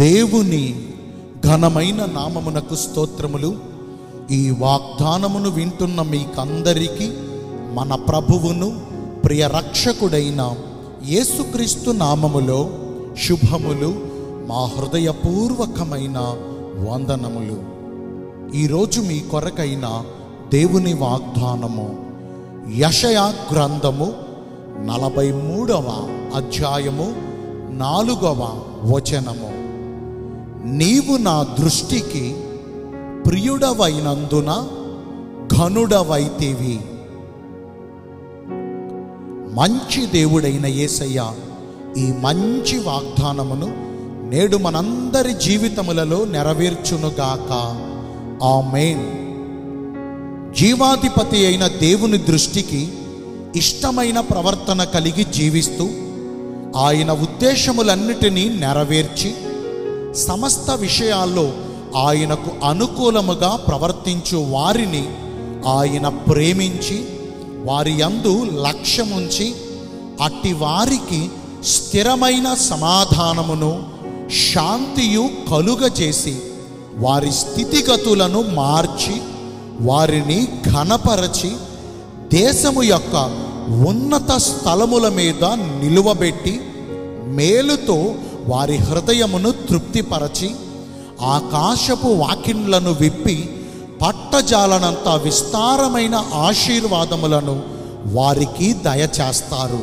దేవుని ఘనమైన నామమునకు స్తోత్రములు ఈ వాగ్దానమును వింటున్న మీకందరికీ మన ప్రభువును ప్రియ రక్షకుడైన యేసుక్రీస్తు నామములో శుభములు మా హృదయపూర్వకమైన వందనములు ఈరోజు మీ కొరకైన దేవుని వాగ్దానము యషయా గ్రంథము నలభై మూడవ అధ్యాయము నాలుగవ వచనము నీవు నా దృష్టికి ప్రియుడవైనందున ఘనుడవైతివి మంచి దేవుడైన యేసయ్య ఈ మంచి వాగ్దానమును నేడు మనందరి జీవితములలో నెరవేర్చునుగాక ఆమేన్ జీవాధిపతి అయిన దేవుని దృష్టికి ఇష్టమైన ప్రవర్తన కలిగి జీవిస్తూ ఆయన ఉద్దేశములన్నిటినీ నెరవేర్చి సమస్త విషయాల్లో ఆయనకు అనుకూలముగా ప్రవర్తించు వారిని ఆయన ప్రేమించి వారి యందు లక్ష్యముంచి అట్టి వారికి స్థిరమైన సమాధానమును శాంతియు కలుగజేసి వారి స్థితిగతులను మార్చి వారిని ఘనపరచి దేశము యొక్క ఉన్నత స్థలముల మీద నిలువబెట్టి మేలుతో వారి హృదయమును తృప్తిపరచి ఆకాశపు వాకిండ్లను విప్పి పట్టజాలనంత విస్తారమైన ఆశీర్వాదములను వారికి దయచేస్తారు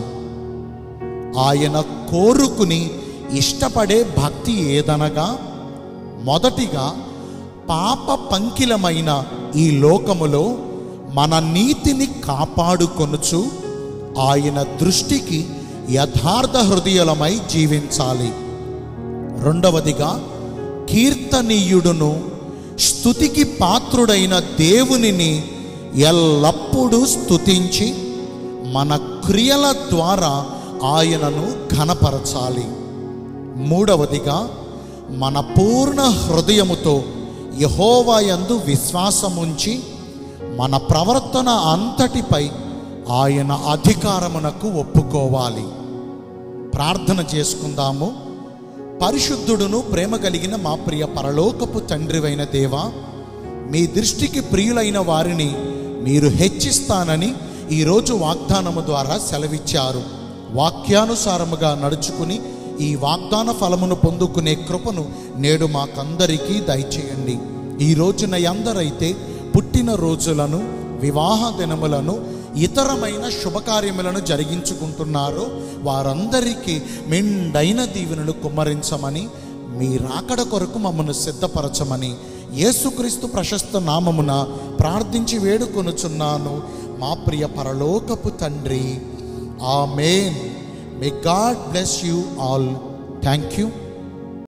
ఆయన కోరుకుని ఇష్టపడే భక్తి ఏదనగా మొదటిగా పాప పంకిలమైన ఈ లోకములో మన నీతిని కాపాడుకొనుచు ఆయన దృష్టికి యథార్థ హృదయలమై జీవించాలి రెండవదిగా కీర్తనీయుడును స్తుతికి పాత్రుడైన దేవునిని ఎల్లప్పుడూ స్తుతించి మన క్రియల ద్వారా ఆయనను ఘనపరచాలి మూడవదిగా మన పూర్ణ హృదయముతో యహోవాయందు విశ్వాసముంచి మన ప్రవర్తన అంతటిపై ఆయన అధికారమునకు ఒప్పుకోవాలి ప్రార్థన చేసుకుందాము పరిశుద్ధుడును ప్రేమ కలిగిన మా ప్రియ పరలోకపు తండ్రివైన దేవా మీ దృష్టికి ప్రియులైన వారిని మీరు హెచ్చిస్తానని ఈరోజు వాగ్దానము ద్వారా సెలవిచ్చారు వాక్యానుసారముగా నడుచుకుని ఈ వాగ్దాన ఫలమును పొందుకునే కృపను నేడు మాకందరికీ దయచేయండి ఈ రోజున ఎందరైతే పుట్టిన రోజులను వివాహ దినములను ఇతరమైన శుభకార్యములను జరిగించుకుంటున్నారో వారందరికీ మెండైన దీవెనలు కుమ్మరించమని మీ రాకడ కొరకు మమ్మను సిద్ధపరచమని యేసుక్రీస్తు ప్రశస్త నామమున ప్రార్థించి వేడుకొనుచున్నాను మా ప్రియ పరలోకపు తండ్రి amen may God bless you all thank you